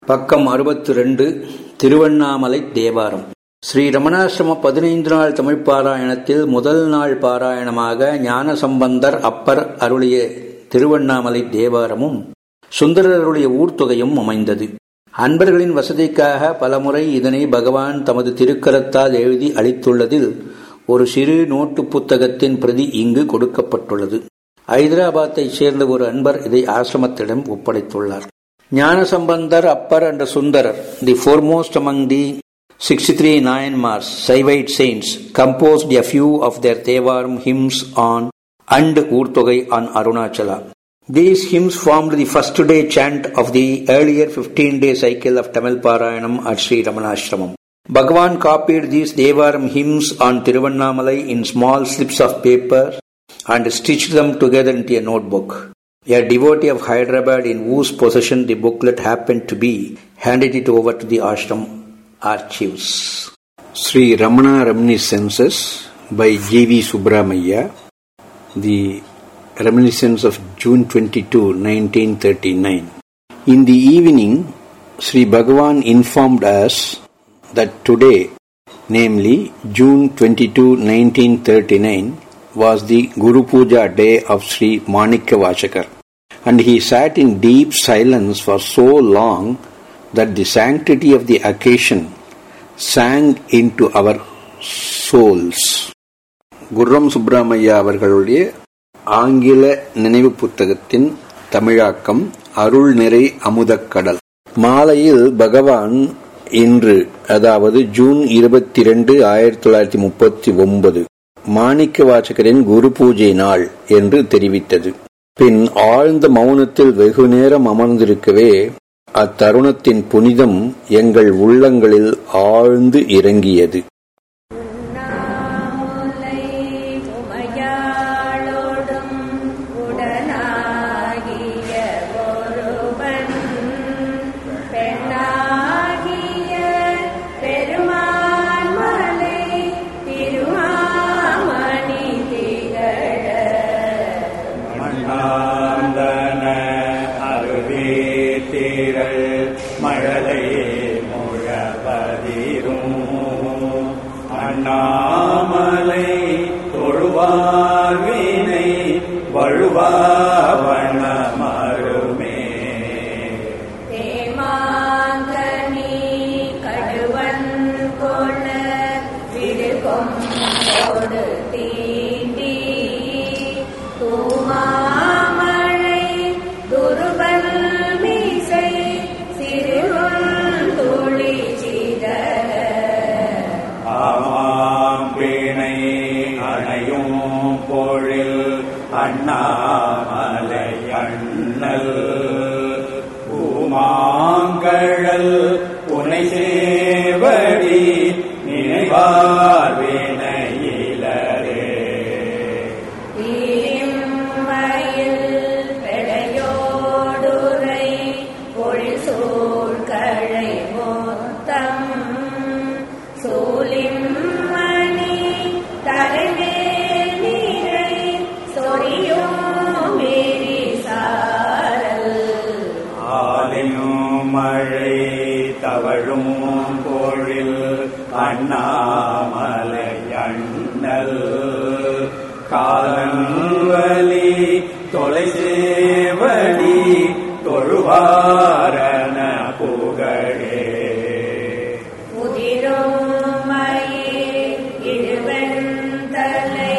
பக்கம் அறுபத்து ரெண்டு திருவண்ணாமலை தேவாரம் ஸ்ரீ ரமணாசிரம பதினைந்து நாள் தமிழ் பாராயணத்தில் முதல் நாள் பாராயணமாக ஞானசம்பந்தர் அப்பர் அருளிய திருவண்ணாமலை தேவாரமும் சுந்தரர் அருளிய ஊர்த்தொகையும் அமைந்தது அன்பர்களின் வசதிக்காக பலமுறை இதனை பகவான் தமது திருக்கரத்தால் எழுதி அளித்துள்ளதில் ஒரு சிறு நோட்டு புத்தகத்தின் பிரதி இங்கு கொடுக்கப்பட்டுள்ளது ஐதராபாத்தைச் சேர்ந்த ஒரு அன்பர் இதை ஆசிரமத்திடம் ஒப்படைத்துள்ளார் Gnanasambandar Appar and Sundarar the foremost among the 63 Nayanmars, Saivite saints, composed a few of their Thevaram hymns on and Urtogai on Arunachala. These hymns formed the first day chant of the earlier 15-day cycle of Tamil Parayanam at Sri Ramanashramam. Bhagavan copied these Devaram hymns on Tiruvannamalai in small slips of paper and stitched them together into a notebook. A devotee of Hyderabad in whose possession the booklet happened to be handed it over to the ashram archives. Sri Ramana Reminiscences by J.V. Subramaya, the reminiscence of June 22, 1939. In the evening, Sri Bhagavan informed us that today, namely June 22, 1939, was the Guru Puja day of Sri Manikya Vachakar, and he sat in deep silence for so long that the sanctity of the occasion sank into our souls. Gurram Subramanya அவர்களுடைய ஆங்கில நினைவு புத்தகத்தின் தமிழாக்கம் அருள் நிறை அமுதக்கடல் மாலையில் பகவான் இன்று அதாவது ஜூன் இருபத்தி ரெண்டு ஆயிரத்தி தொள்ளாயிரத்தி முப்பத்தி ஒன்பது மாணிக்க வாசகரின் குரு பூஜை நாள் என்று தெரிவித்தது பின் ஆழ்ந்த மௌனத்தில் வெகு நேரம் அமர்ந்திருக்கவே அத்தருணத்தின் புனிதம் எங்கள் உள்ளங்களில் ஆழ்ந்து இறங்கியது உண்ணாமுலை உமையாளோடும் உடனாகிய ஒருவன் பெண்ணாகிய பெருமான் மலை திருமாமணி திகழ மண்ணாந்தன அருவே தீரல் மழலை முழவதிரும் அண்ணாமலை தொழுவார்வினை வழுவாவண்ணமருமே தேமாங்கனி கடுவன் கொள்ள விடுகும் கொடு தீண்டி தூமாமழை துருவல் மீசை சிறுவன் துளி சிதற ஆமாம் பேணை அணையும் பொழில் அண்ணாமலை அண்ணல் பூமாங்கழல் புனை சேவடி நினைவார் வினையிலரே தீமயில் பெடையோடுரை பொழில் சூழ்கழை மொத்தம் சூலிம் மணி தலைமேல் நீரை சொரியும் மீறி சாரல் ஆலையும் மழை தவழும் பொழில் அண்ணாமலை அண்ணல் காலவலி தொலை சேவடி தொழுவாரண புகழே உதிரும் மயில் இழுவெண்தலை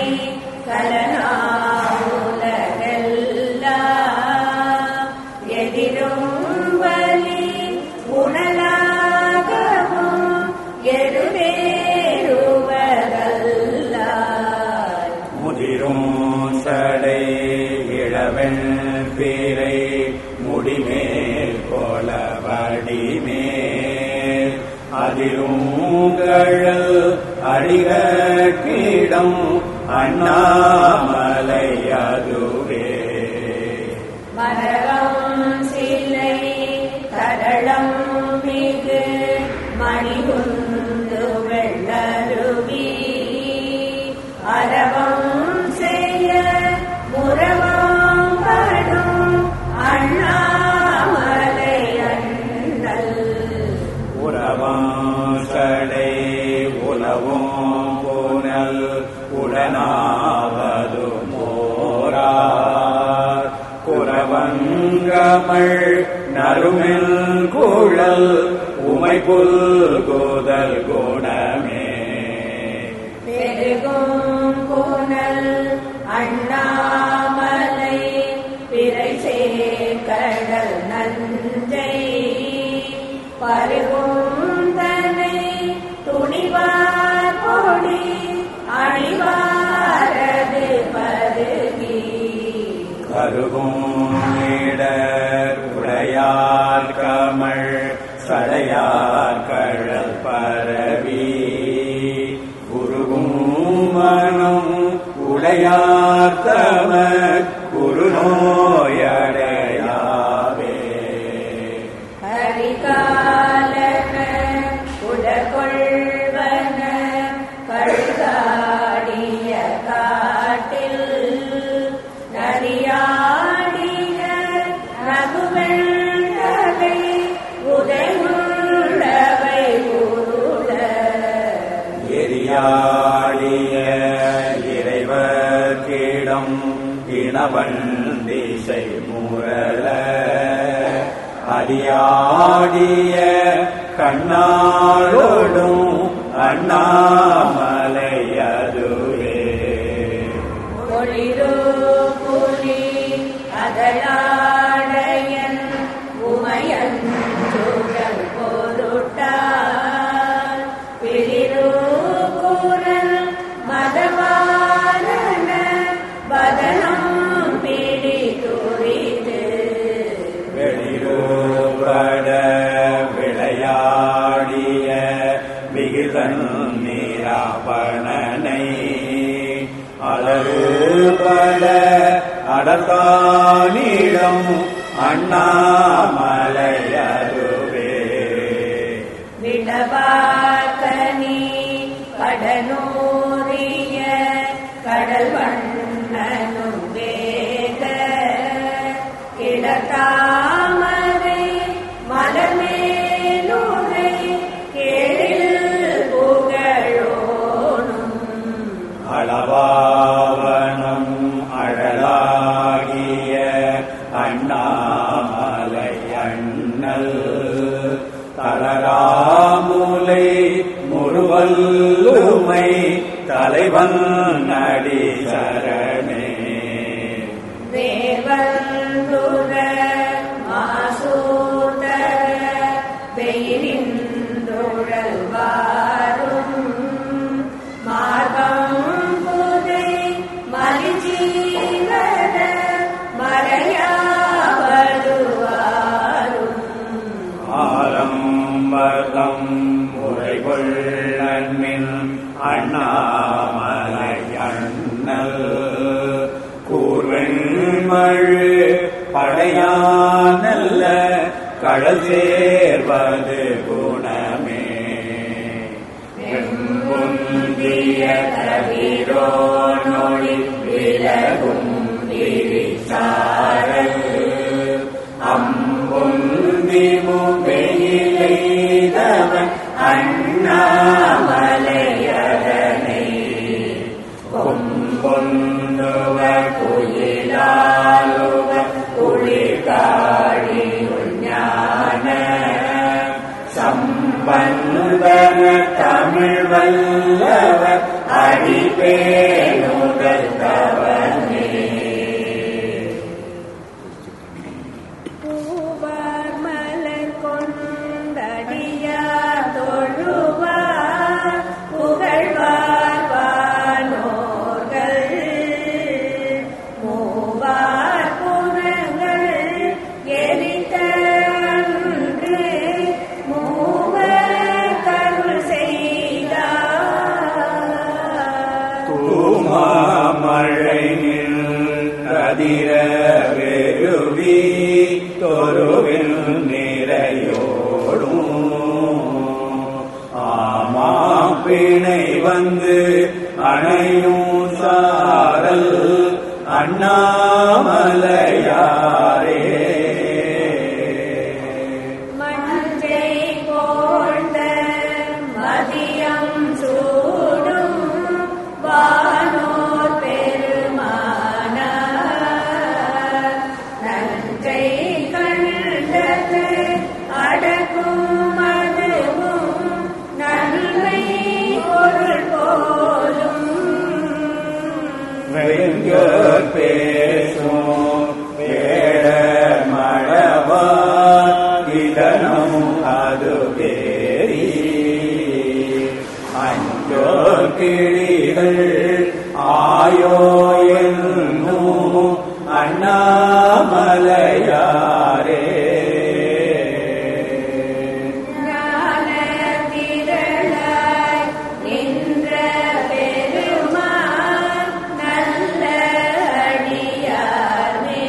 கலனாவுலகெல்லாம் எதிரும் வலி உணலாகவும் எழுவேறுவதல்லாய் முதிரும் சடை இளவெண் பீரை முடிமேல் போல வடிமேல் அதிலும் கழல் அடிகீடம் அண்ணாமலை அதுவே மரகம் சிலை கடலம் மிகு மணிகுந்து வெள்ளருவி அரவம் செய்ய முரவம் படும் அண்ணாமலை அண்ணல் உறவாசடை உலவும் புனல் உடனாவது போரார் குறவங்கமள் நறுமில் குழல் உமை புல்குதல் குணமே பெருகும் புனல் அண்ணாமலை பிறை கடல் நஞ்சை பருகும் தனை துணிவார் கொடி அணிவாரது பருகி கருகும் இடர் உடையார் கமள் சடையார் கழல் பரவி குருகும் மனம் உடையார் தமர் குருநோயடையாவே ஹரிகாலன உடற்கொள்வன கழுகாடிய காட்டில் நரியாடிய ரகுவெண்டலை உதையுள்ளவை உருள எரியாடிய இறைவர் கீடம் இனவன் திசை முரள அடியாடிய கண்ணாளோடும் அண்ணாமலையதுவே ஒளிரு புலி அதலாடையன் உமையன் சூழல் பொருட்டார் பிரிரு குரல் மதவாரண வதனம் பிடி துரிது வெளிரூபட விளையாடிய மிகுதன் நீராபணனை அலறுபட அடர்கானிடம் அண்ணாமலையதுவே விடவாக்கனி கடனூரிய கடல் வண்ணனும் வேக கிடத்தாமரை மலமேலுரை கேளில் புகழோனும் அளவாவனம் அழலாகிய அண்ணாமலை அண்ணல் தளராமுலை முருவல்லுமை தலைவன் நடி சரணே தேவந்துர மாசூதர வெயிலின்றுழல் வாரும் மார்பம் புதை மலிஜீவன மறையாவதுவாரும் ஆரம்பதம் முறைகொள்ளன்மின் அண்ணாமலை அண்ணல் கூர்வெண்மழு படையானல்ல கடல் சேர்வது குணமே வெம்புந்திய தவிரோ நொழி விலகும் விரிசாரல் அம்புந்திமும் வெயிலைதவன் அண்ணாமலையதனை கொம்பொந்துவ குயிலாலுவ குளிர்காடி ஞான சம்பந்தன தமிழ் வல்லவர் அடிபேணுதல் தவனே பூவார் மலர் கொண்டடியார் தொழுவார் புகழ்வார் வானோர்கள் மூவார் புறங்கள் எரித்த அன்று மூவர் கருள் செய்தார் தூமாமழை கதிர வெறுவி தொருவில் நிறையோடும் ஆமா பிணை வந்து அணையும் சாரல் அண்ணாமலையாரே மஞ்சை போழ்ந்த இங்கோர் பேசும் வேட மழவா இதனும் அது பேரி அஞ்சோர் கிளிகள் ஆயோ என்னும் அண்ணாமலையாரே ஞான திரளாய் நின்ற பெருமான் நல்ல அடியார்மே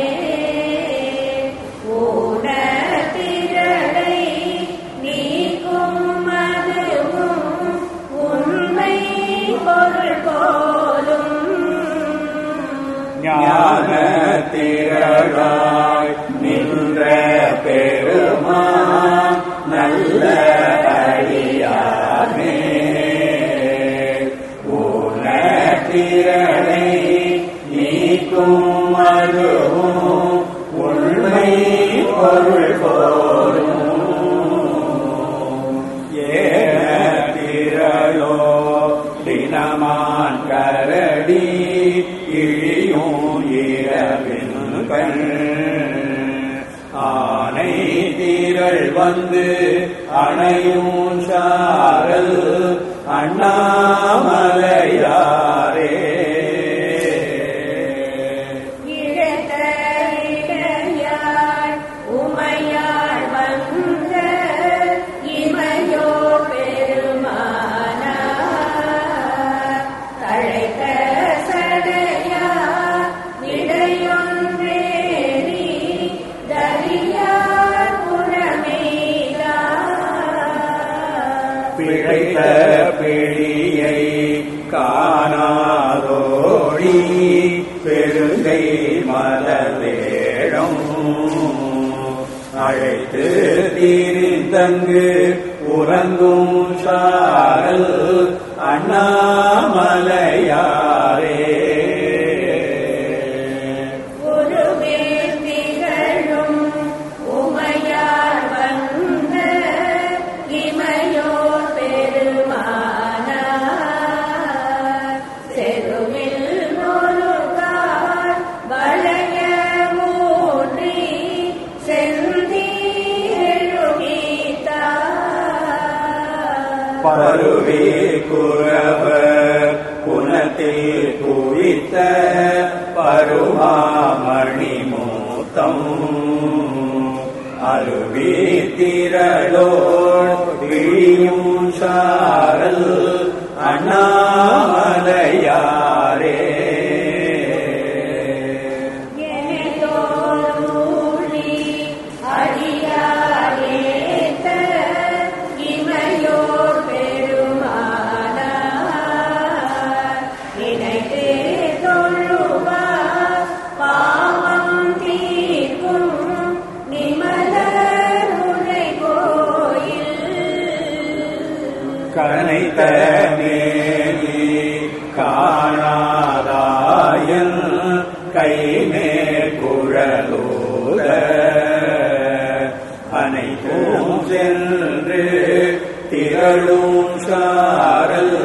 ஊன திரளை நீக்கும் அதுவும் உண்மை பொருள் போலும் ஞான திரளாய் நின்ற பெருமான் நல்ல அடியானே ஊன திரளை நீக்கும் அதுவும் உண்மை பொருள் போலும் ஏத்திரளோ தினமான் கரடி இழியும் இரவின் கண் ஆனை தீரள் வந்து அணையும் சாரல் அண்ணாமலையாரே இழந்த இடையாள் உமையாள் வந்த இமையோ பெருமானார் தழைத்த சடையா இடையொன்றேறி தரியார் புறமேதார் பிழைத்த பிழியை காணாதோழி பெருங்கை மலவேழம் அழைத்து தீரிந்தங்கு உறங்கும் சாரல் அண்ணாமலையாரே ஒருவேல் திகழும் உமையார் வந்த இமையோர் பெருமானார் செருவில் முருகார் வளைய ஊன்றி செந்தி எழுகித்தார் பருவே குறவர் குணத்தில் குவித்த பருமாமணி மூத்தம் அருவி திரளோர் விழியும் சாரல் அண்ணாமலையாரே எனதோரூழி அடியாரேத்த இமையோர் பெருமானார் நினைத்தே தொழுவார் பாவம் தீர்க்கும் நிமலர் உரை கோயில் கனைத்த மேனி காணாதாயன் கைமேற் குழலோத அனைத்தும் சென்று திரளும் சாரல்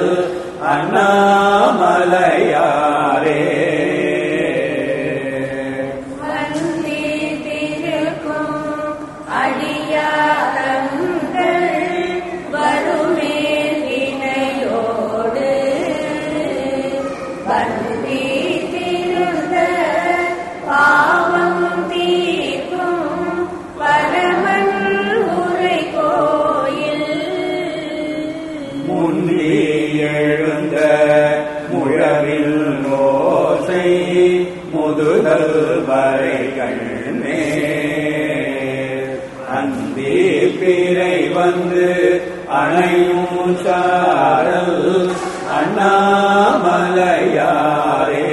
அண்ணாமலையாரே வந்தீர் திருக்கும் அடியாரங்கள் வருமே வினையோடு வந்தி திருந்த பாவம் தீர்க்கும் பரமன் உரை கோயில் முந்தி எழுந்த முழவில் ஓசை முதுகல் வரை கண்ணே அந்தி பிறை வந்து அணையும் சாரல் அண்ணாமலையாரே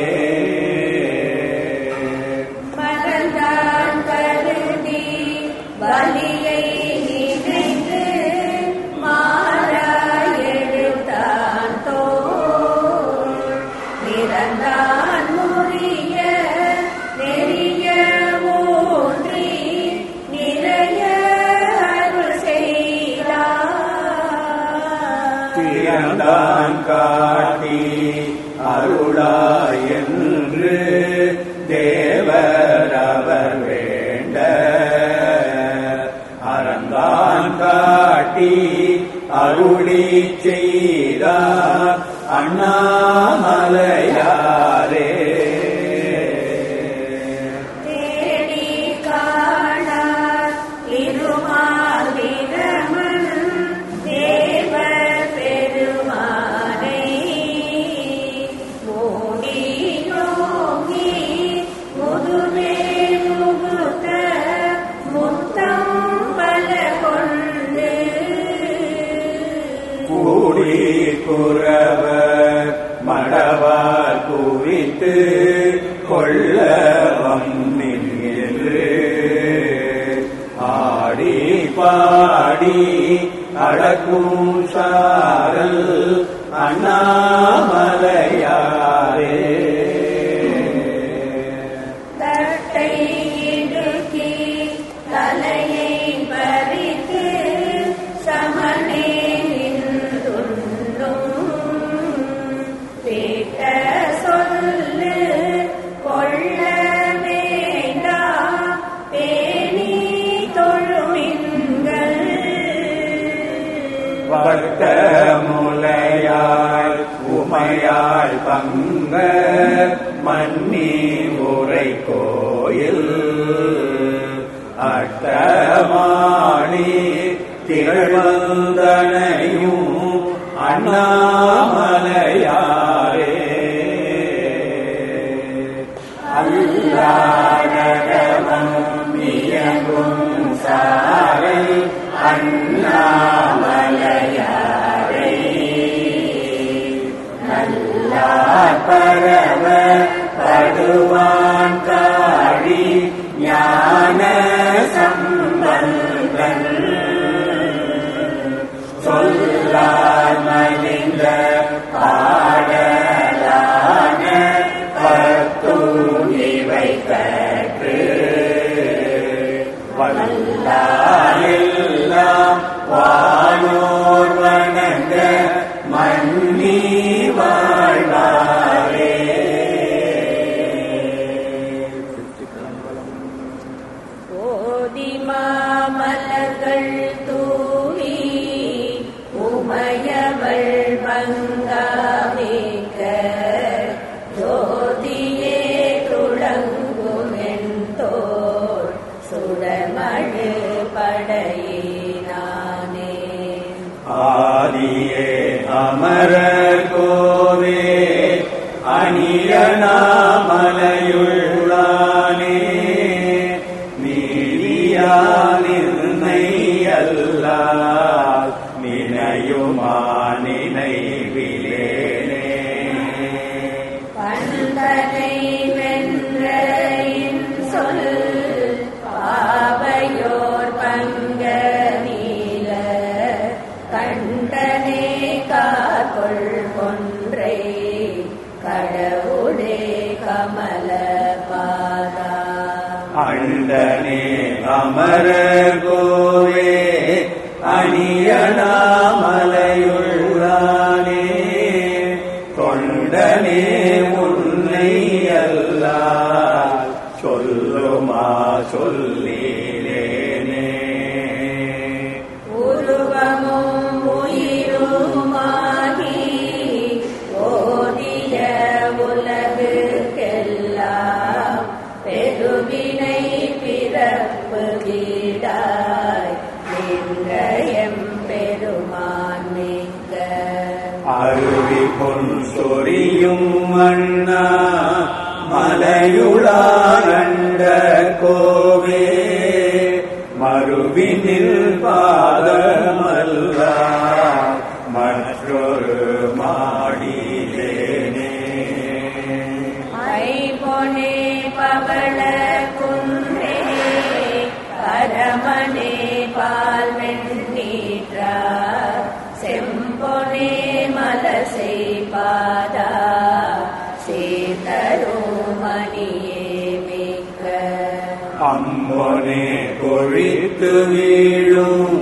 மறந்தான் கருதி பலியை நினைத்து மாறாய் எழுத்தான் தோள் நிறந்தான் முறிய நெறிய ஊன்றி நிறைய அருள் செய்தார் பிறந்தான் காட்டி அருளாய் என்று காட்டி அருளி செய்தார் அண்ணாமலையாரே தேடி காணார் திருமாலிரமன் தேவ பெருமானை மூடி நோக்கி முதுமே முகுத்த முத்தம் பல கொண்டு கூடி குறவ மடவார் குவித்து கொள்ள வந்தின்று ஆடி பாடி அடக்கும் சாரல் அண்ணாமலையாரே தட்டை இடுக்கி தலையை பறித்து சமனே நின்றுண்ணும் பேட்ட சொல்லு கொள்ள வேண்டாம் பேணி தொழுமின்கள் வட்ட முலையாள் உமையாள் பங்க மன்னி உரை கோயில் அட்டமாணி திகழ்வந்தனையும் அண்ணாமலையாரே அல்லாடகமும் இயங்கும் சாரல் அண்ணாமலையாரே நல்லார் பரவ படுவான் காழி ஞான சம்பந்தன் சொல்லார் மலிந்த பாடலான பத்தும் இவை கற்று வல்லாரெல்லாம் வானோர் வணங்க மன்னி வாழ்வாரே ஓதி மாமலர்கள் தூவி உமையவள் பங்காமிக்க ஜோதியே துளங்குமென்தோள் சுடமழு படையினானே ஆதியே அமரர் கோவே அணியனாமலையுள்ளானே நீரியானிர்னை அல்லால் நினையுமா நினைவிலேனே பந்தனை வென்ற சொல் பாவையோர் பங்க நீல கண்டனே கார்கொள் கொன்றை கடவுளே கமல பாதா அண்டனே அமர கோவே அணியனாமலையுள்ளானே தொண்டனே உன்னை அல்லால் சொல்லுமா சொல்லிலேனே உருவமும் உயிருமாகி ஓதிய உலகுக்கெல்லாம் பெருவினை பிறப்பு வீடாய் நின்றயம் பெருமான் மிக்க அருவி பொன் சொரியும் அண்ணா மலையுளாரண்ட கோவே மறுவினில் பாதமல்ல மற்றொரு மாடிலேனே ஐபொனே பவள குன்றே பரமனே பால் வெண்ணீற்றா செம்பொனே மலசை பாதா சீதருமணியே மிக்க அம்பொனே கொழித்து வீழும்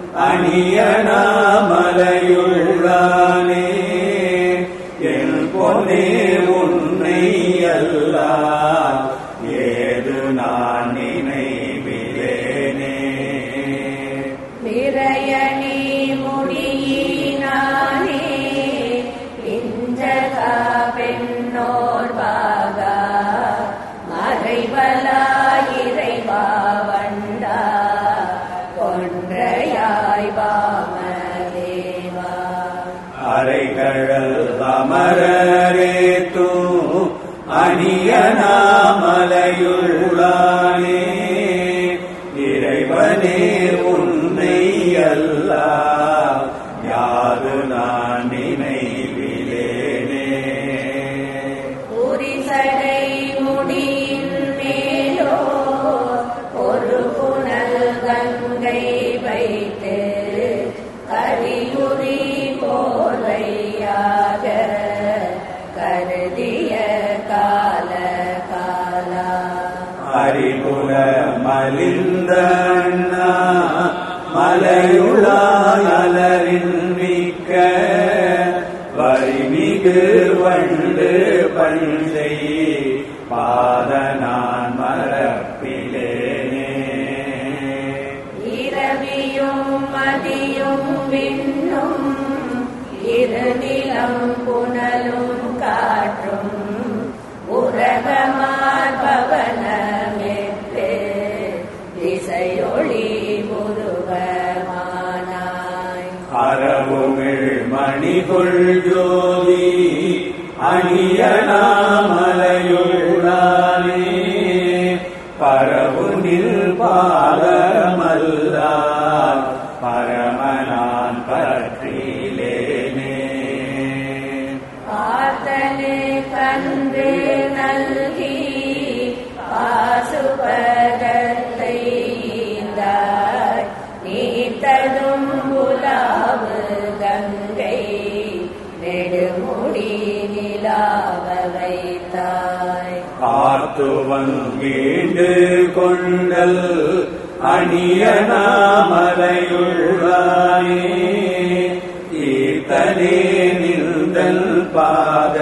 அணியனாமலையுள்ளானே என் பொன்னே உன்னை அல்லால் ஏது நான் நினைவிலேனே விரல் பிறையணி முடியினானே பிஞ்சகா பெண்ணோர் பாகா மறைவலாயிரைவா வண்டா கொன்றையாய் வாமதேவா அரைகழல் அமரரேத்தும் அணியனாமலையுள்ளானே இறைவனே உன்னை அல்லா யாது நான் நினைவிலேனே புரிசடை முடியின் மேலோ ஒரு புனல் கங்கை வைத்து கரியுரி போலையாக கருதிய கால காலா அறிகுல மலிந்த அண்ணா மலையுளாயலரின் மிக்க வரிமிகு வண்டு பஞ்சை பாத நான் மரப்பிலேனே இரவியும் மதியும் விண்ணும் இருநிலம் புனலும் காற்றும் உரகமார் பவனமெட்டு திசையொளி உருவமானாய் அறவுமிழ் மணிகுள் ஜோதி அணியனாமலையுள்ளானே பரவு நில் பாதமல்லா பரமனான் பற்றிலேனே பார்த்தனு கன்று நல்கி பாசுபதத்தை ஈந்தாய் நீத்ததும் புலாவு கங்கை நெடுமுடி நிலாவ வைத்தாய் ஆத்துவன் வீண்டு கொண்டல் அணியனாமலையுள்ளானே ஈர்த்தனே நின்றல் பாத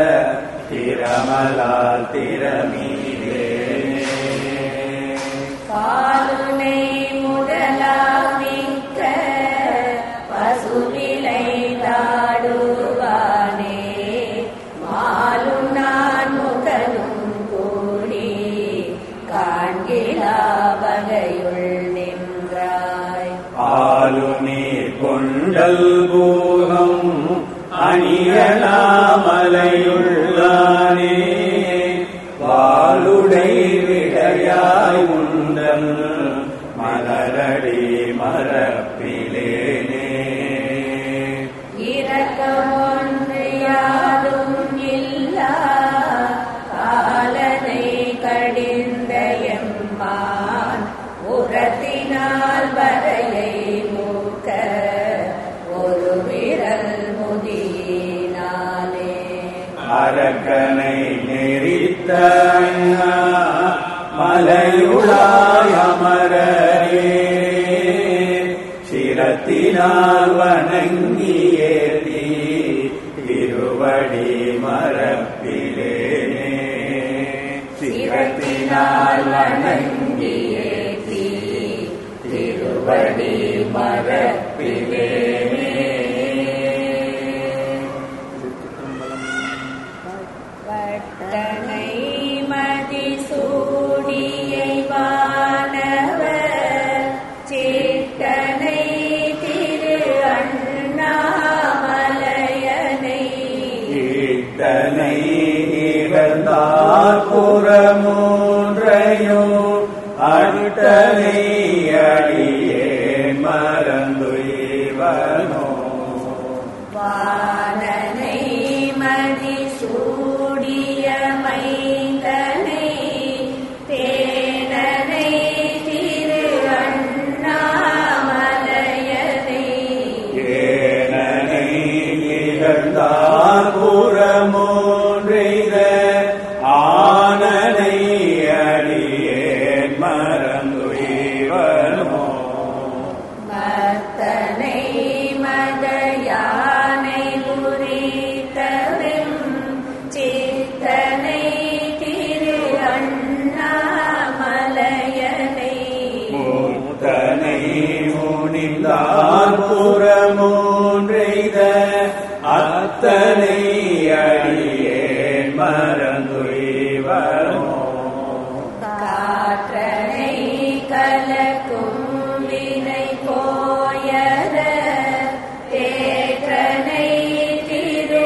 திரமலால் திறமீரே பாலுனை முதலாமிக்க பசுவிலை தாடுவானே மாலும் நான் முகனும் கூடி காண்கிலா வகையுள் நின்றாய் ஆலு நீர் கொண்டல் பூகம் அணியலாமலையுள்ளானே வாளுடை விடையாய் உண்டல் மலரடி மரப்பிலேனே இரக்கமொன்று யாதும் இல்லா காலனை கடிந்த எம்மான் உரத்தினால் வரையை மூக்க ஒரு விரல் முதியினாலே அரக்கனை நெறித்த அண்ணா, மலையுளாய் அமரரே சிரத்தினால் வணங்கியேதி திருவடி மரப்பிலேனே சிரத்தினால் வணங்கியேதி திருவடி மரப்பிலேனே பட்டனை மதிசூடியை வானவர் சிட்டனை திரு அண்ணாமலையனை ஈட்டனை இழந்தார் புறமூன்றையும் அட்டனை அடியேன் மறந்துய்வனோ வானனை மதிசூடிய மைந்தனை தேனனை திரு அண்ணாமலையனை ஏனனை இழந்தார் புறமூன்றெய்த ஆனனை அடியேன் மறந்துய்வனோ மத்தனை மதயானை ஆர்புறமூன்றெய்த அத்தனை அடியேன் மறந்துய்வனோ காற்றனை கலக்கும் வினை போயர தேற்றனை திரு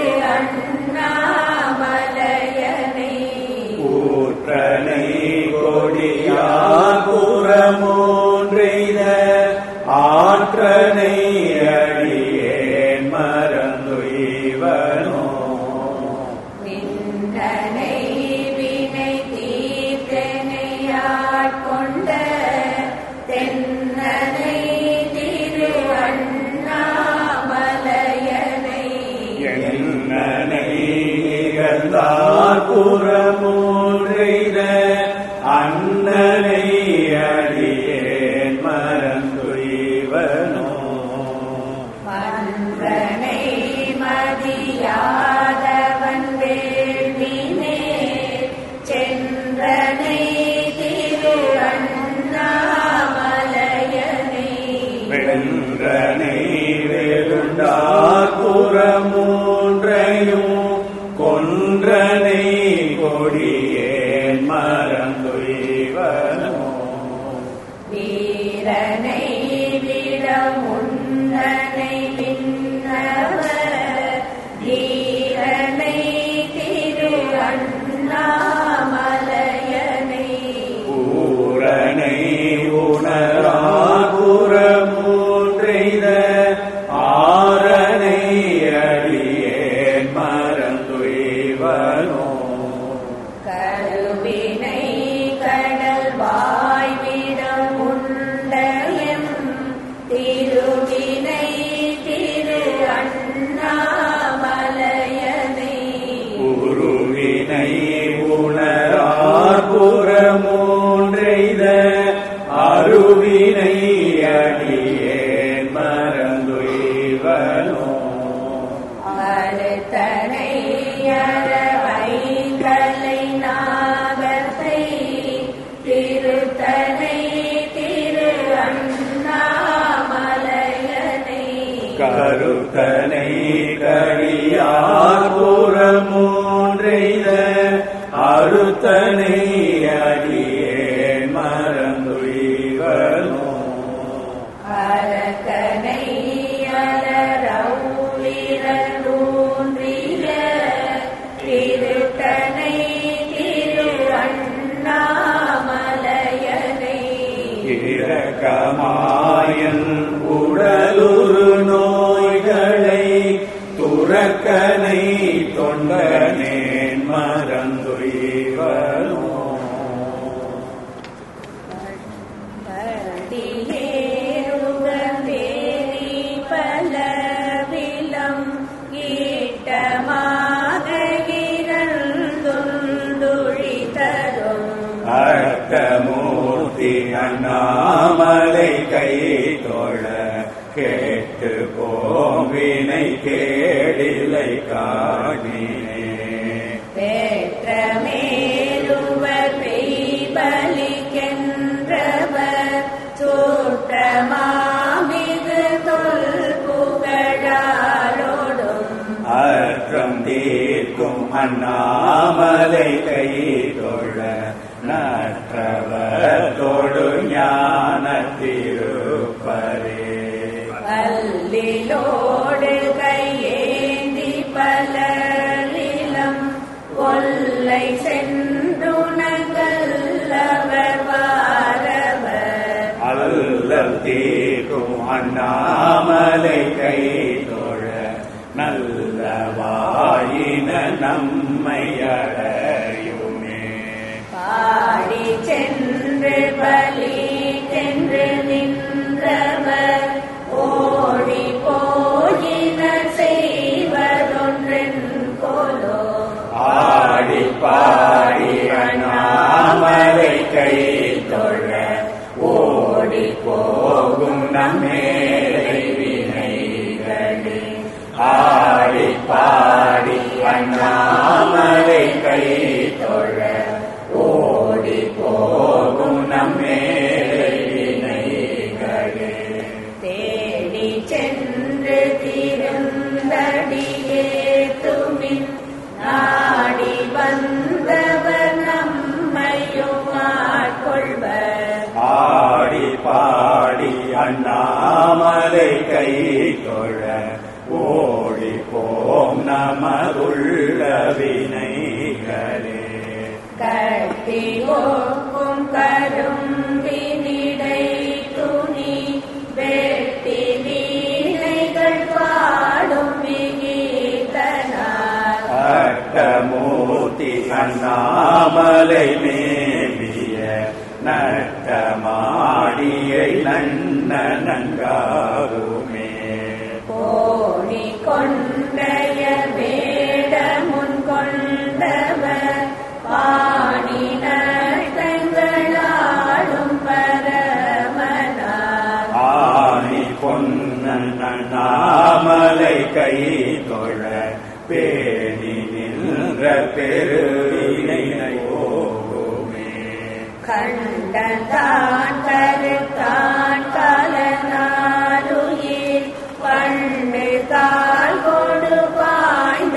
அண்ணாமலையனை கூற்றனை கொடியார் புறமூன்றெய்த ஆற்றனை அடியேன் மறந்துய்வனோ நின்றனை வினை தீர்த்தனை ஆட்கொண்ட தென்னனை திரு அண்ணாமலையனை என்னனை நிகழ்ந்தார் புறமூன்றெய்த அண்ணனை அடியேன் மறந்துய்வனோ மன்றனை மதியாதவன் வேள்வினே சென்றனை திரு அண்ணாமலையனை வென்றனை வெகுண்டார் புறமூன்றையும் கொன்றனை கொடியேன் மறந்துய்வனோ வீரனை விடமுன்னனை விண்ணவர் வீரனை திரு அண்ணாமலையனை பூரணை உணரார் புறமூன்றெய்த ஆரணை அடியேன் மறந்துய்வனோ கருவினை கடல் வாய்விடம் உண்டயம் திருவினை திரு அண்ணாமலையனை உருவினை உணரார் புறமூன்றெய்த அருவினை அடியேன் மறந்துய்வனோ அறுத்தனை அறவைகளை நாகத்தை திருத்தனை திரு அண்ணாமலையனை கருத்தனை கடியார் புறமூன்றெய்த அறுத்தனை அடியேன் மறந்துய்வனோ அரக்கனை அலரவுளிரூன்றிய திருத்தனை திரு அண்ணாமலையனை இரக்கமாயன் உடலுறு நோய்களை துறக்கனை தொண்டனேன் மறந்துய்வனோ படியேறுகந்தேரி பலவிலம் ஈட்டமாக இருந்துழி தரும் அர்த்தமூர்த்தி அண்ணாமலை கை தொழ கேட்டு போவினை கேடிலை காணினே தேற்றமேலுவர் பெய்பலிக்கென்றவர் சூற்றமாமிகு தொல் புகழாரோடும் அற்றம் தீர்க்கும் அண்ணாமலை கை தொழ நற்றவர் தொடு ஞான திருப்பரே பல்லிலோடு கையேந்தி பலரிலம் கொல்லை சென்றுணங்கல்லவர் வாரவர் அல்லல் தீர்க்கும் அண்ணாமலை கை தொழ நல்ல வாயின நம்மை அடையுமே பாடி சென்று பலி சென்று நின்றவர் ஓடி போயின செய்வதொன்றென் போலோ ஆடி பாடி அண்ணாமலை கை தொழ ஓடி போகும் நம்மேலை வினைகளே ஆடி பாடி அண்ணாமலை கை தொழ ஓடி போகும் நம்மேலை வந்தடியே துமின் நாடி வந்தவர் நம்மையும் ஆட்கொள்வர் ஆடி பாடி அண்ணாமலை கை தொழ ஓடி போம் நமதுள்ள வினைகளே கட்டி ஓக்கும் கரும்பினிடை துணி வெட்டி வீணைகள் பாடும் விகீதனார் அட்டமூர்த்தி அண்ணாமலை மேவிய நட்டமாடியை நன்ன நங்காருமே கோணி கொண்டைய வேடமுன் கொண்டவர் பாணி நட்டங்களாடும் பரமனார் ஆணி பொன்னன் அண்ணாமலை கை தொழ பேணி நின்ற பெருவினை போகுமே கண்டதான் கருத்தான் கலனாருயிர் பண்ணு தாள் கொடு பாய்ந்த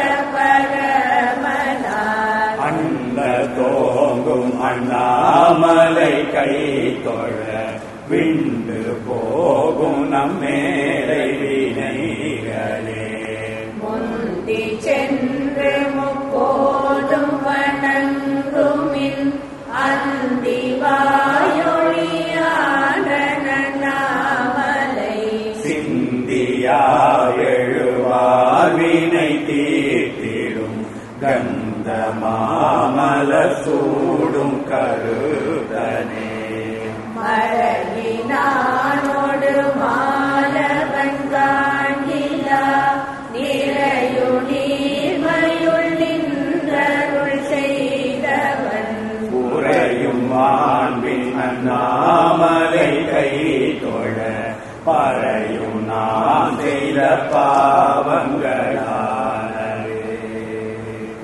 பரமனார் அண்ட தோங்கும் அண்ணாமலை கை தொழ விண்டு போகும் நம்மேலை வினைகளே முந்தி சென்று முப்போதும் வணங்குமின் அந்தி வாயொழியான நாமலை சிந்தியா எழுவாவினை தீர்த்திடும் கந்த மாமல சூடும் கருதனே மழகினானோடு மாலவன் காண்கிலா நிறையு நீர்மையுள் நின்றருள் செய்தவன் உறையும் மாண்பின் அண்ணாமலை கை தொழ பறையும் நான் செய்த பாவங்களானே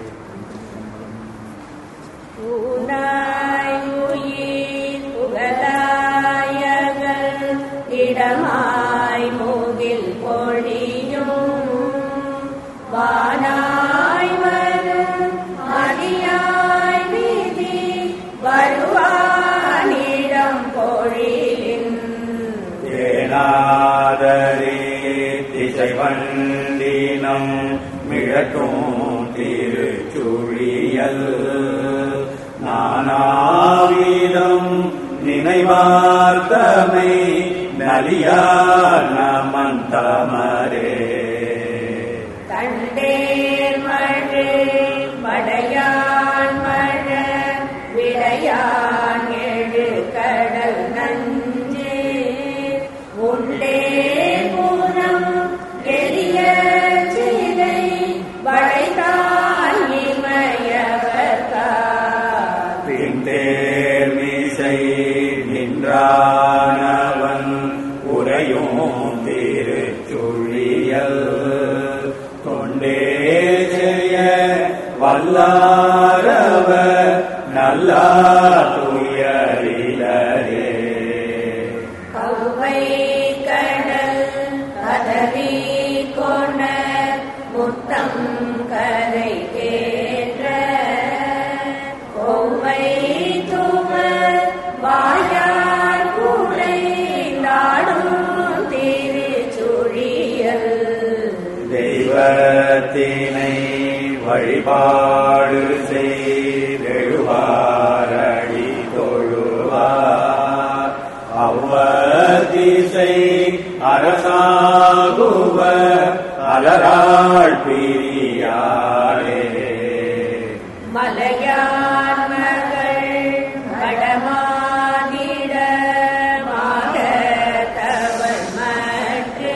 ஊனாயுயிர் புகழாயகள் இடமாய் மூகில் பொழியும் வானாய் வரும் மதியாய் விதி வருவானிடம் பொழிலின் ஏனாதரே திசை வண்டினம் மிழக்கும் திருச்சுழியல் நானாவிதம் நினைவார்த்தமை நலியார் நமந்தமரே கண்டேர் மழு மடையான் மழ விடையான் எழு கடல் நஞ்சு உள்ளே புறம் எரிய சிலை வளைதான் இமயவர்கார் பின்தேர் மீசை நின்றானவன் உரையும் திருச்சுழியல் தொண்டே செய்ய வல்லாரவர் நல்லா துயரிலரே கௌவை கடல் கதறி கொண முத்தம் கரை கேற்ற கோவை தும வாயார் கூடை நாடும் திருச்சுழியல் தெய்வத்தினை வழிபாடு செய்தெழுவாரடி தொழுவார் அவ்வதிசை அரசாகுவ அலராள் பிரியாரே மலையார் மகள் வடமானிட தவள் மற்று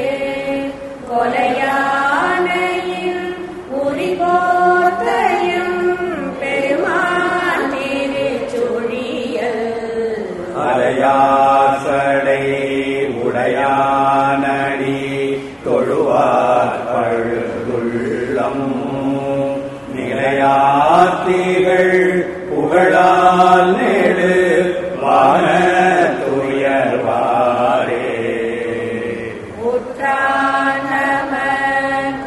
கொலையானையின் உரிபோத்தையும் பெருமான் திருச்சுழியல் அலையாசடை உடையானடி தொழுவார் பழுதுள்ளம் நிலையாத்திகள் புகழால் நெடு வான துயர்வாரே உற்றானம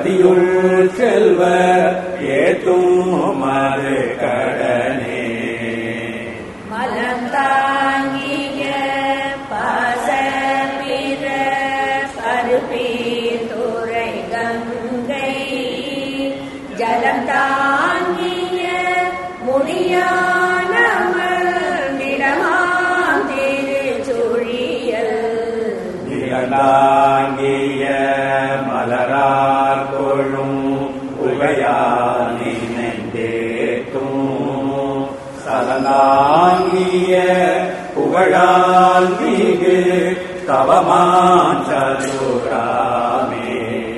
பதியுள் செல்வ ஏத்தும் மறு கடனே மலம் தாங்கிய பாசபிர பருப்பீர் துறை கங்கை ஜலம் தாங்கிய முடியானமல் நிடமாம் திருச்சுழியல் நிகழாங்கிய மலரார் கொழும் உகையால் நினைந்தேத்தும் சலனாங்கிய புகழால் மிகு தவமான் சதுராமே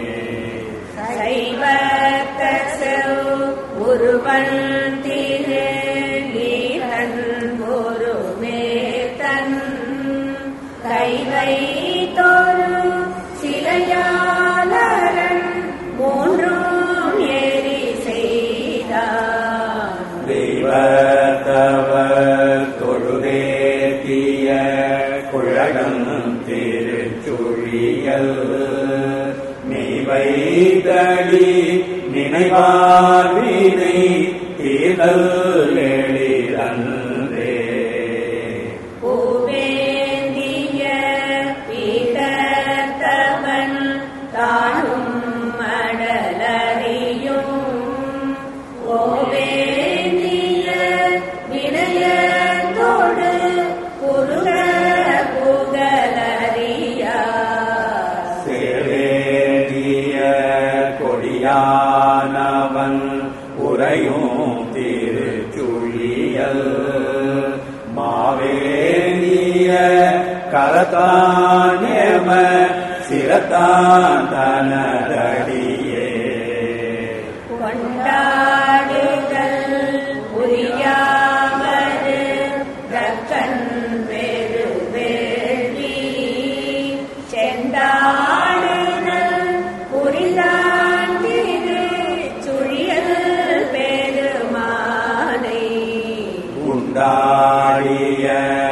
சைவத்தசவ் ஒருவன் திரு நீரன் ஒருமேத்தன் கைவை தோறு சிலையாளரன் மூன்றும் ஏறி செய்தான் தெய்வத்தவ தொழுதேத்திய குழகம் திருச்சுழியல் மெய்வைதடி நினைவார்வினை தீதல் எழிலன்றே பூவேந்திய பீடத்தவன் தானும் மடலறியும் ஓவேந்திய வினயத்தோடு புருக புகழறியா சேவேதிய கொடியானவன் உரையும் திருச்சுழியல் மாவேந்திய கரத்தானேம சிரத்தான் தனதடியே கொண்டாடுதல் புரியாவது தக்கன் பெரு வேள்வி செண்டாடுதல் புரிதான் திரு சுழியல் பெருமானை உண்டாடிய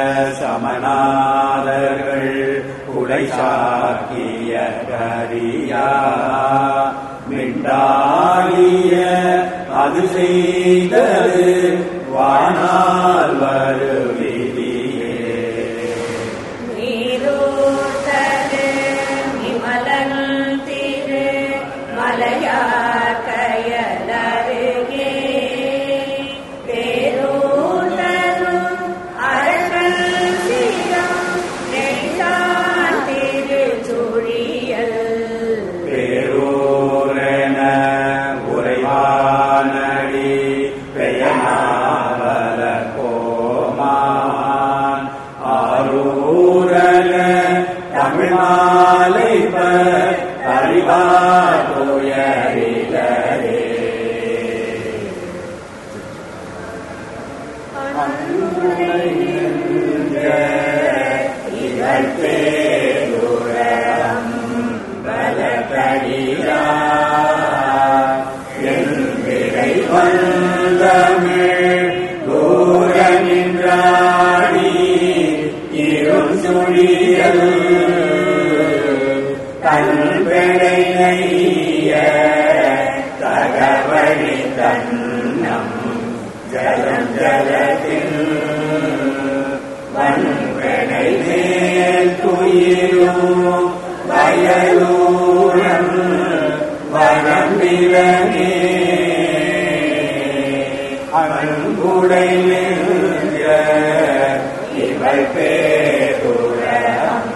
சமநாதர்கள் குலைசாக்கிய கரியா மிண்டாடிய அது செய்தது வானால் வருவிதியே நீரூர்தரு விமலன் திரு மலையார் கயலருகே தேரூர்தரும் அரசன் சிரம் நெய்தான் திருச்சுழியல் பேரூரென உரைவானடி பெயனாவல கோமான் ஆரூரன தமிழ் மாலை அறிவாதுயரிலே இவள் பேருரம் பலகடியா என் விரை வந்தமிழ் தூர நின்றாடி இரும் சுழியல் தன் பிழை நெய்ய தகவழி தன்னம் ஜலம் ஜலத்தில் வன்வினை மேல் துயிரும் வயலூரன் வரம்பிலனே அன்புடை நின்ற இவள் பேருரம்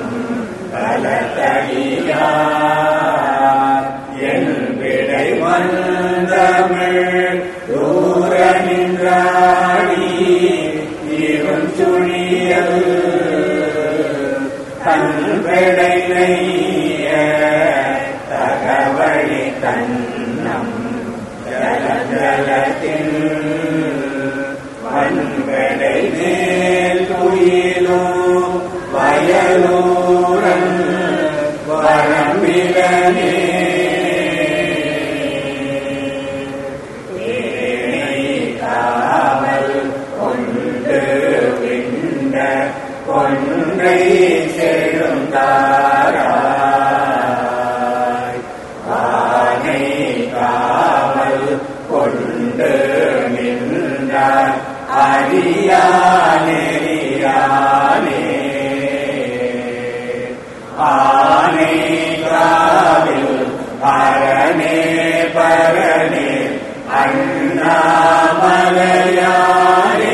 பலத்தடியார் என் விடை வந்தமிழ் தூர நின்றாடி இவன் சுழியல் தன் விடை நெய்ய தகவழி தன்னம் ஜல ஜலத்தின் வன்வடை மேல் துயிலும் வயலூரன் வரம்பிலனே தேனை காவல் கொண்டு விண்ட கொன்றை செழுந்தாராய் ஆனை காவல் கொண்டு நின்ற அரியானே ஆனை காவில் அரணே பரணே அண்ணாமலையாரே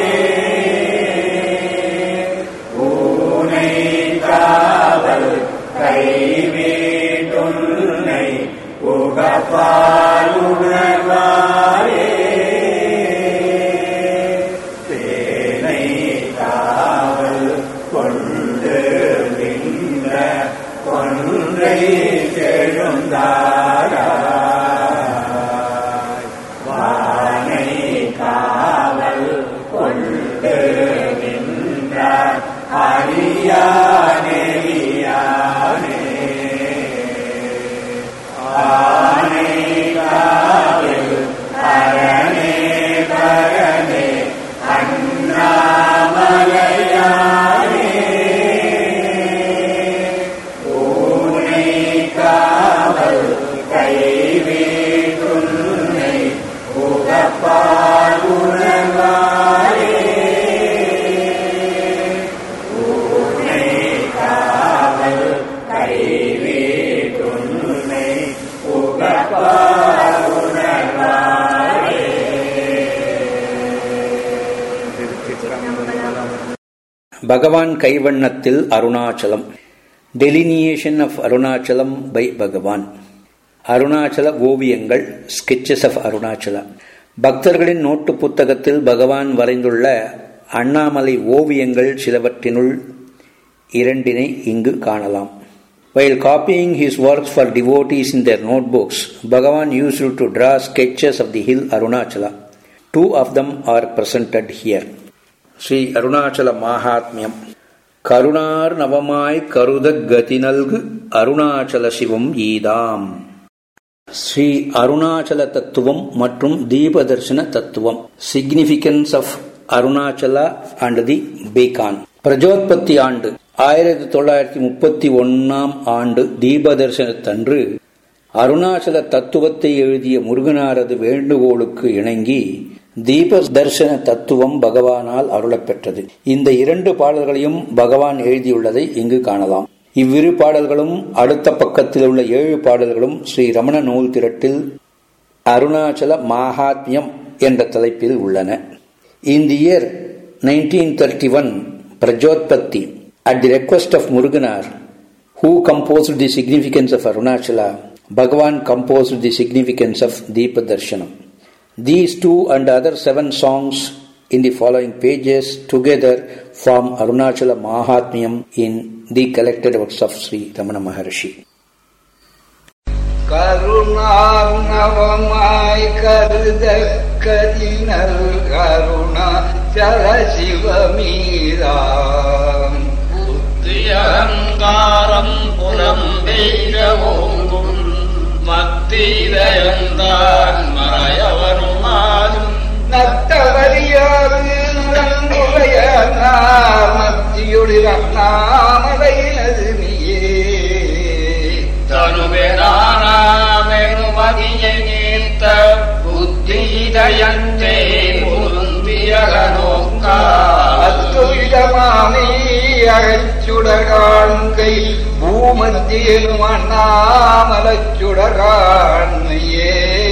ஊனை காவல் கைவீட்டுன்னை புகப்பாலுணர்வாரே தேனை காவல் கொண்டு நின்ற கொன்றை செழுந்தாராய் வானை காவல் கொண்டு நின்ற அரியானே ஆனை காவல் அரணே பரணே அண்ணாமலையாரே ஊனை காவல் கைவீட்டுன்னை புகப்பாலுணர்வாரே ஊனை காவல் கைவீட்டுன்னை புகப்பாலுணர்வாரே பகவான் கைவண்ணத்தில் Arunachalam delineation of Arunachalam by Bhagavan Arunachala ஓவியங்கள் ஸ்கெச்சஸ் ஆஃப் அருணாச்சலா பக்தர்களின் நோட்டு புத்தகத்தில் பகவான் வரைந்துள்ள அண்ணாமலை ஓவியங்கள் சிலவற்றினுள் இரண்டினை இங்கு காணலாம் While copying his works for devotees in their notebooks, Bhagavan used to draw sketches of the hill Arunachala. Two of them are presented here. Sri Arunachal மாகாத்மியம் கருணார் நவமாய் கருதக் கதி நல்கு அருணாச்சல சிவம் ஈதாம் ஸ்ரீ அருணாச்சல தத்துவம் மற்றும் தீபதர்சன தத்துவம் significance of Arunachala and the Bhagavan Prajotpatti ஆண்டு ஆயிரத்தி தொள்ளாயிரத்தி முப்பத்தி ஒன்னாம் ஆண்டு தீபதர்சனத்தன்று அருணாச்சல தத்துவத்தை எழுதிய முருகனாரது வேண்டுகோளுக்கு இணங்கி தீப தர்சன தத்துவம் பகவானால் அருளப்பெற்றது இந்த இரண்டு பாடல்களையும் பகவான் எழுதியுள்ளதை இங்கு காணலாம் இவ்விரு பாடல்களும் அடுத்த பக்கத்தில் உள்ள ஏழு பாடல்களும் ஸ்ரீ ரமண நூல் திரட்டில் அருணாச்சல மாகாத்மியம் என்ற தலைப்பில் உள்ளன in the year nineteen thirty one Prajotpatti at the request of Muruganar who composed the significance of Arunachala, Bhagavan composed the significance of Deepa Darshanam. These two and other seven songs in the following pages together form Arunachala Mahatmyam in the collected works of Sri Ramana Maharshi. கருணார்ணவமாய் கருத கதினல் கருணா சிவமீதாம் புத்தியகங்காரம் புலம் பெய்த ஓங்கும் மத்திதயந்தான் மறையவனுமாலும் நத்தவரியாது நன்முறைய மத்தியுடைய நாமலையினது நீயே தனுவெனாமெனுமதியை நீர்த்த புத்திதயந்தே பொருந்தியக நோக்கா அத்துவிதமானே அகச்சுடகாண்கை பூமத்தியனும் அண்ணாமலச்சுடகாண்மையே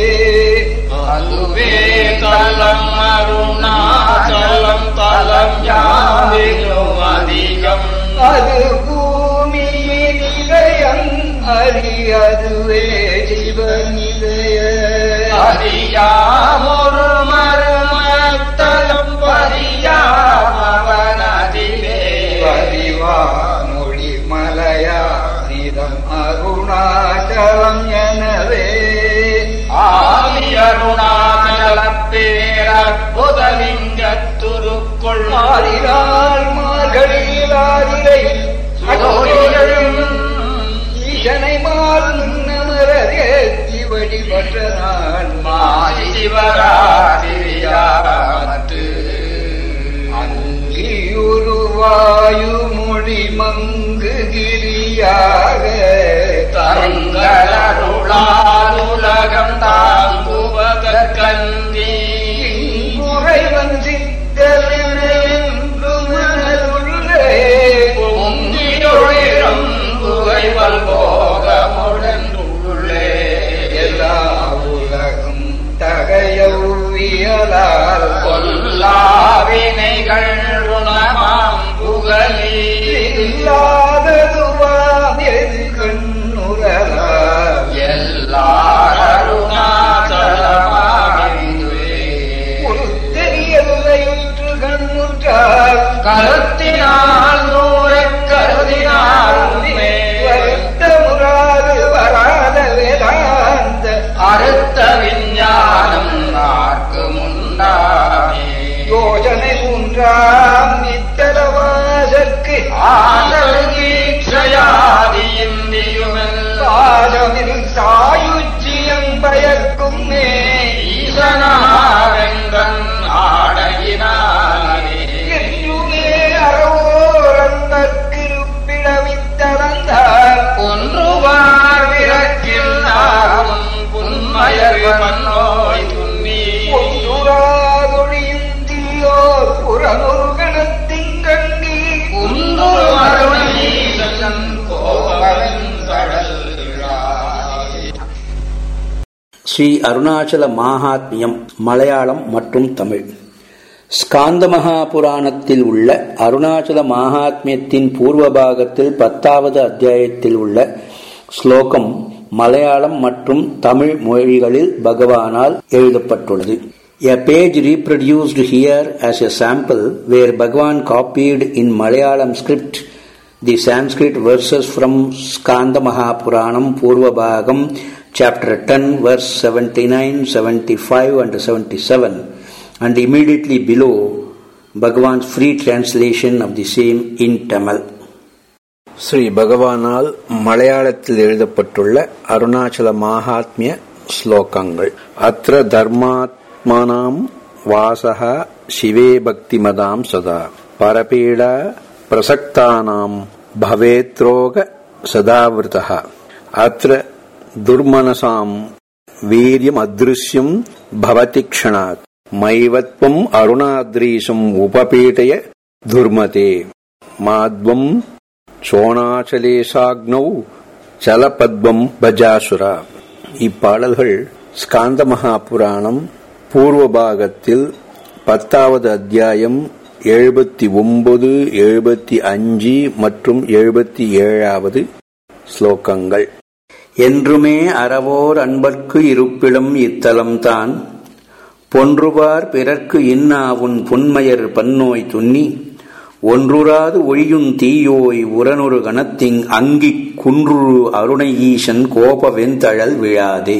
அதுவே தலம் அருணாச்சலம் தலம் யாவிலும் அதிகம் அது பூமி நிலையம் அறியதுவே சிவநிலைய அறியாமொரு மருமத்தலம் பரியாமவனதிலே பதிவானொளி மலையானிதம் அருணாச்சலம் எனவே ஆதி அருணாச்சலப் பேரற்புதலிங்க துருக்குள் மாறினால் மார்கழியிலாதிரை அகோரிகளும் ஈசனை மால் முன்னமரேத்தி வழிபட்ட நான் மாசி சிவராத்திரியாமத்து அங்கியுருவாயு மொழி மங்கு கிரியாக தருங்கருளாலுலக கண்ணுரலால் கொல்லாவினைகள் உணமாம் புகழி இல்லாததுவாம் எது கண்ணுரலால் எல்லாருணாச்சலமாவிந்துவே தெரியலுரையுற்று கண்ணுற்றால் கருத்தினால் நூறக் கருதினால் உண்மை வருத்தமுறாது வராத வேதாந்த அறுத்த விஞ்ஞானம் நாற்கு முண்டாமே யோஜனை மூன்றாம் இத்தலவாசற்கு ஆதீட்சையாதியிந்தியுமெல் ஆதமில் சாயுச்சியம் பயக்கும் மே ஈசனாரெங்கன் ஆடையினாலே என்றுமே அறவோரந்தற்கிருப்பிடவித்தளந்தார் ஒன்றுவார் விரக்கில் நாகும் புன்மயர் மன்னோய் துன்னி ஒன்றுராதொழியும் தீயோர் புறநொரு கணத்தின் கண்டி குன்று அருணீசன் கோவலன் கடல் விழாயே. ஸ்ரீ அருணாச்சல மாகாத்மியம் மலையாளம் மற்றும் தமிழ் ஸ்காந்த மகாபுராணத்தில் உள்ள அருணாச்சல மாகாத்மியத்தின் பூர்வ பாகத்தில் பத்தாவது அத்தியாயத்தில் உள்ள ஸ்லோகம் மலையாளம் மற்றும் தமிழ் மொழிகளில் பகவானால் எழுதப்பட்டுள்ளது A page reproduced here as a sample where Bhagavan copied in Malayalam script the Sanskrit verses from Skanda Mahapuranam Purva Bhagam chapter 10 verse 79, 75 and 77 and immediately below Bhagavan's free translation of the same in Tamil. Sri பகவானால் மலையாளத்தில் எழுதப்பட்டுள்ள அருணாச்சல மாகாத்மிய ஸ்லோகங்கள் அத்திர தர்மாத்மானாம் வாசக சிவே பக்திமதாம் சதா பரபீடா பிரசக்தானாம் பவேத்ரோக சதாவிருதः அத்திர துர்மனசாம் வீரியம் அத்ருஷ்யம் பவதி க்ஷணாத் மைவத்வம் அருணாத்ரீசம் உபபீடய துர்மதே மாத்வம் சோணாச்சலேசாக்னௌ சலபத்வம் பஜாசுரா இப்பாடல்கள் ஸ்காந்த மகாபுராணம் பூர்வ பாகத்தில் பத்தாவது அத்தியாயம் எழுபத்தி ஒன்பது எழுபத்தி அஞ்சு மற்றும் எழுபத்தி ஏழாவது ஸ்லோகங்கள் என்றுமே அறவோர் அன்பர்க்கு இருப்பிடம் இத்தலம்தான் பொன்றுவார் பிறர்க்கு இன்னா உன் புன்மையர் பன்னோய் துன்னி ஒன்றுராது ஒழியுந் தீயோய் உரனொரு கணத்திங் அங்கிக் குன்று அருணை ஈசன் கோப வெந்தழல் விழாதே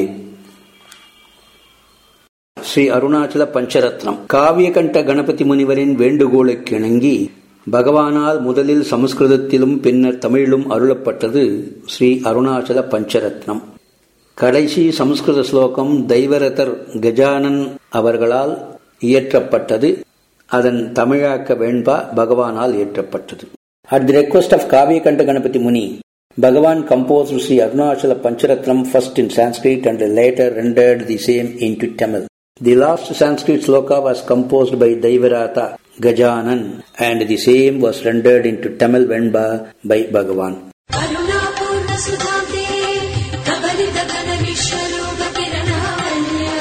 ஸ்ரீ அருணாச்சல பஞ்சரத்னம் காவியகண்ட கணபதி முனிவரின் வேண்டுகோளுக்கு இணங்கி பகவானால் முதலில் சமஸ்கிருதத்திலும் பின்னர் தமிழிலும் அருளப்பட்டது ஸ்ரீ அருணாச்சல பஞ்சரத்னம் கடைசி சமஸ்கிருத ஸ்லோகம் தெய்வரதர் கஜானன் அவர்களால் இயற்றப்பட்டது அதன் தமிழாக்க வெண்பா பகவானால் இயற்றப்பட்டது at the request of Kavyakanta Ganapati Muni Bhagavan composed Sri Arunachala Pancharatnam first in Sanskrit and later rendered the same into Tamil. The last Sanskrit sloka was composed by Daivarata Gajanan and the same was rendered into Tamil Venba by Bhagavan. करुणापूर्ण सुधाब्दे कबलित घन विश्वरूप किरणावल्या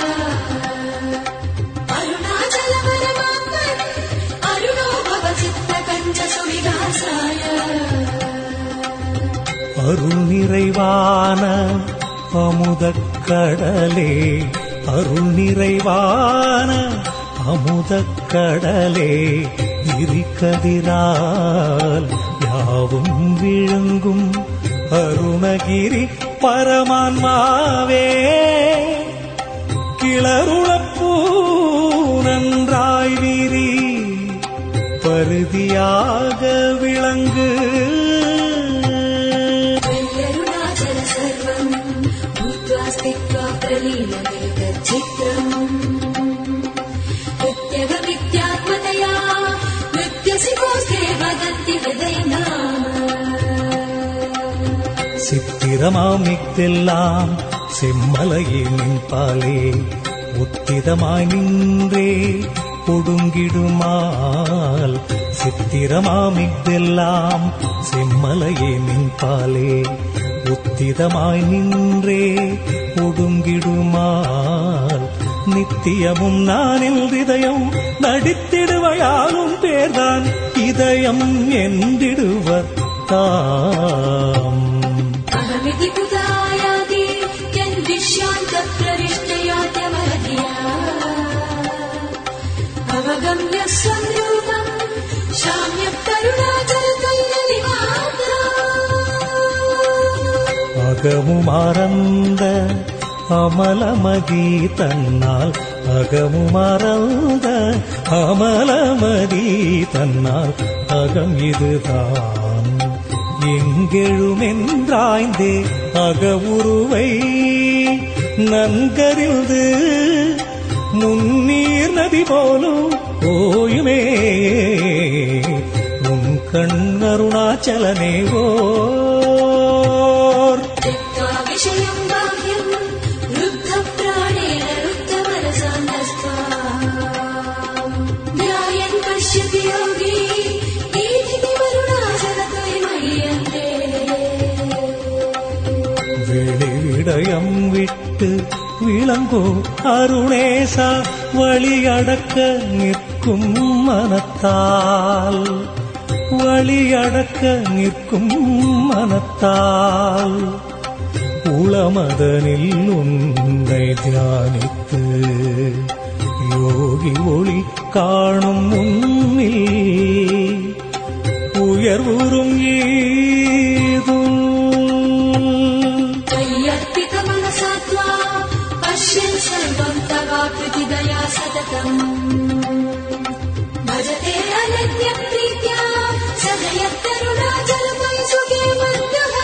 अरुणाचल परमात्मन् अरुणो भव चित्त कञ्च सुविगासाय அருள் நிறைவான அமுதக் கடலே அருள் நிறைவான அமுதக் கடலே விரிக்கதிரால் யாவும் விழுங்கும் அருணகிரி பரமான்மாவே கிளருளப்பூ நன்றாய் விரி பருதியாக விளங்கு अरुणाचल सर्वम् भूत्वा स्थित्वा प्रलीनमेतच्चित्रम् नित्यगमित्यात्मतया नित्यसिकोऽस्ते वदन्ति हृदयना சித்திரமாம் மிக்கெல்லாம் செம்மலையே நின்பாலே உத்திதமாய் நின்றே ஒடுங்கிடுமால் சித்திரமாம் மிக்கெல்லாம் செம்மலையே நின்பாலே உத்திதமாய் நின்றே ஒடுங்கிடுமால் நித்தியமும் நான் என் இதயம் நடித்திடுவையாலும் பேர்தான் இதயம் என்றிடுவர் தாம் अहमिति कुतायाति यन्विश्यान्तप्रविष्टयात्यमहधिया अवगम्य स्वं रूपम् शाम्यकरुणाचलतैलनिवात्रा அகமுமறந்த அமலமதி தன்னால் அகமுமறந்த அமலமதி தன்னால் அகம் இதுதான் எங்கெழுமென்றாய்ந்தே அகவுருவை நன்கறிந்து முன்னீர் நதி போலும் ஓயுமே உன் கண்ணருணாச்சலனே ஓர் त्यक्त्वा विषयम् बाह्यम् रुद्धप्राणेन रुद्धमनसान्तस्त्वा ध्यायन् पश्यति योगी ईदिति वरुणाचलत्वयि வெளிவிடயம் விட்டு விளங்கோ அருணேசா வழியடக்க நிற்கும் மனத்தால் வழியடக்க நிற்கும் மனத்தால் உளமதனில் உன்னை தியானித்து யோகி ஒளி காணும் முன்னில் உயர்வுறும் ஈதும் त्वय्यर्पितमनसा त्वा पश्यन् सर्वम् तवाकृतिदया सततम् भजते अनन्यप्रीत्या सदयत्तरुणाचलमयि सुखे मन्दः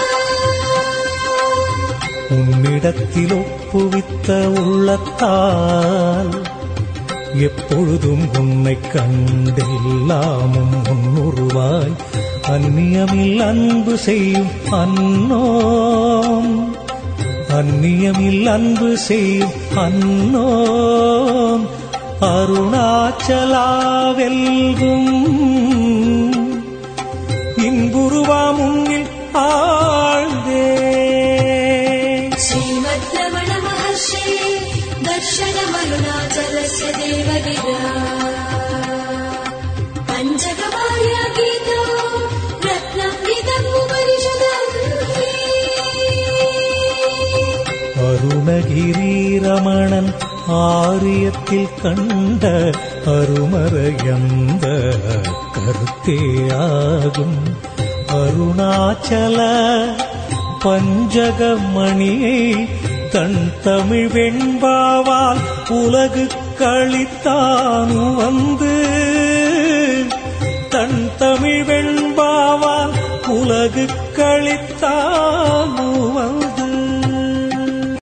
உன்னிடத்தில் ஒப்புவித்த உள்ளத்தால் எப்பொழுதும் உன்னை கண்டெல்லாமும் முன்னுருவாய் அந்நியமில் அன்பு செய்யும் அன்னோம் அந்நியமில் அன்பு செய்யும் அன்னோம் அருணாச்சலாவெல்கும் இன்புருவா முன்னில் ஆழ்ந்தே श्रीमद्रमण महर्षे दर्शनमरुणाचलस्य देवगिरा पञ्चकमार्या गीतो रत्नम् उपनिषदम् அருணகிரி ரமணன் ஆரியத்தில் கண்ட அருமறையந்த கருத்தேயாகும் அருணாச்சல பஞ்சகமணியை தன் தமிழ் வெண்பாவால் உலகு கழித்தானு வந்து தன் தமிழ் வெண்பாவால் உலகு கழித்தான்